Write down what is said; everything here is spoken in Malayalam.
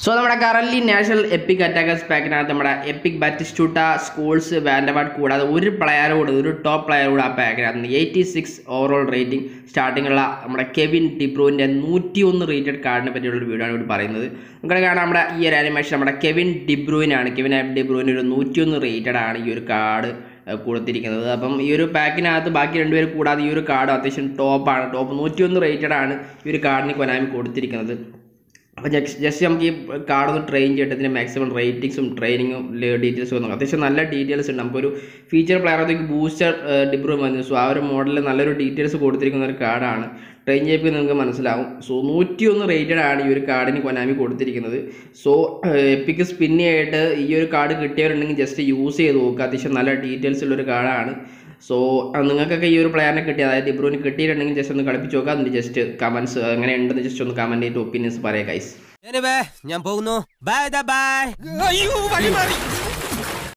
സോ നമ്മുടെ കറൻലി നാഷണൽ എപ്പിക് അറ്റാക്കേഴ്സ് പാക്കിനകത്ത് നമ്മുടെ എപ്പിക് ബാറ്റിസ്റ്റൂട്ട സ്കൂൾസ് വാൻഡവാർഡ് കൂടാതെ ഒരു പ്ലെയർ കൂടെ ഒരു ടോപ്പ് പ്ലെയർ കൂടെ ആ പാക്കിനകത്ത് എയ്റ്റി സിക്സ് ഓവറോൾ റേറ്റിംഗ് സ്റ്റാർട്ടിങ്ങുള്ള നമ്മുടെ കെവിൻ ഡിബ്രൂവിൻ്റെ നൂറ്റി ഒന്ന് റേറ്റഡ് കാർഡിനെ പറ്റിയുള്ള ഒരു വീഡിയോ ആണ് ഇവിടെ പറയുന്നത് നമുക്ക് കാണാം നമ്മുടെ ഈ ഒരു ആനിമേഷൻ നമ്മുടെ കെവിൻ ഡിബ്രൂവിനാണ് കെവിൻ ഡിബ്രൂവിന് ഒരു നൂറ്റിയൊന്ന് റേറ്റഡ് ആണ് ഈ ഒരു കാർഡ് കൊടുത്തിരിക്കുന്നത് അപ്പം ഈ ഒരു പാക്കിനകത്ത് ബാക്കി രണ്ടുപേർ കൂടാതെ ഈ ഒരു കാർഡ് അത്യാവശ്യം ടോപ്പാണ് ടോപ്പ് നൂറ്റിയൊന്ന് റേറ്റഡ് ആണ് ഈ ഒരു കാർഡിന് കൊനാമി കൊടുത്തിരിക്കുന്നത് അപ്പോൾ ജസ്റ്റ് നമുക്ക് ഈ കാർഡ് ഒന്ന് ട്രെയിൻ ചെയ്തിട്ട് ഇതിൻ്റെ മാക്സിമം റേറ്റിംഗ്സും ട്രെയിനിങ്ങും ഡീറ്റെയിൽസും ഒന്നും അത്യാവശ്യം നല്ല ഡീറ്റെയിൽസ് ഉണ്ട് നമുക്കൊരു ഫീച്ചർ പ്ലെയറത്തേക്ക് ബൂസ്റ്റർ ഡിബ്രൂ വന്നു സോ ആ ഒരു മോഡലിൽ നല്ലൊരു ഡീറ്റെയിൽസ് കൊടുത്തിരിക്കുന്ന ഒരു കാർഡാണ് ട്രെയിൻ ചെയ്യുമ്പോൾ നിങ്ങൾക്ക് മനസ്സിലാവും സോ നൂറ്റിയൊന്ന് റേറ്റഡ് ആണ് ഈ ഒരു കാർഡിന് കൊനാമി കൊടുത്തിരിക്കുന്നത് സോ എപ്പിക്ക് സ്പിന്നി ആയിട്ട് ഈ ഒരു കാർഡ് കിട്ടിയവരുണ്ടെങ്കിൽ ജസ്റ്റ് യൂസ് ചെയ്ത് നോക്കുക അത്യാവശ്യം നല്ല ഡീറ്റെയിൽസ് ഉള്ളൊരു കാർഡാണ് സോ നിങ്ങൾക്കൊക്കെ ഈ ഒരു പ്ലെയറിനെ കിട്ടി അതായത് ഡിബ്രൂവിന് കിട്ടിയിട്ടുണ്ടെങ്കിൽ ജസ്റ്റ് ഒന്ന് കളിപ്പിച്ച് നോക്കുക അതിൻ്റെ ജസ്റ്റ് കമൻസ് എങ്ങനെ ഉണ്ടെന്ന് ജസ്റ്റ് ഒന്ന് കമൻറ്റ് ചെയ്തിട്ട് ഒപ്പീനിയൻസ് പറയാം ഗൈസ് Anyway, ഞാൻ പോകുന്നു ബൈ ബൈ അയ്യോ വഴി മാറി